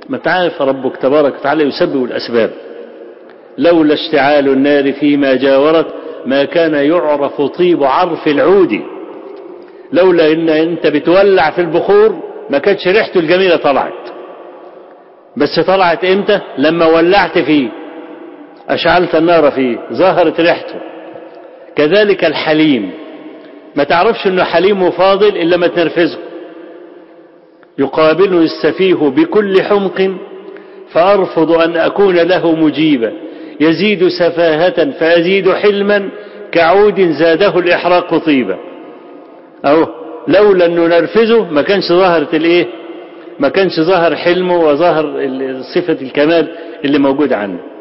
ما تعرف ربك تبارك وتعالى يسبب الأسباب لولا اشتعال النار فيما جاورت ما كان يعرف طيب عرف العود لولا ان انت بتولع في البخور ما كانتش ريحته الجميلة طلعت بس طلعت امتى لما ولعت فيه اشعلت النار فيه ظهرت ريحته كذلك الحليم ما تعرفش انه حليم وفاضل الا ما تنرفزه يقابلني السفيه بكل حمق فارفض ان اكون له مجيبا يزيد سفاهة فأزيد حلما كعود زاده الإحراق طيبا أو لولا أنه نرفزه ما كانش ظهرت الإيه ما كانش ظهر حلمه وظهر صفة الكمال اللي موجود عنه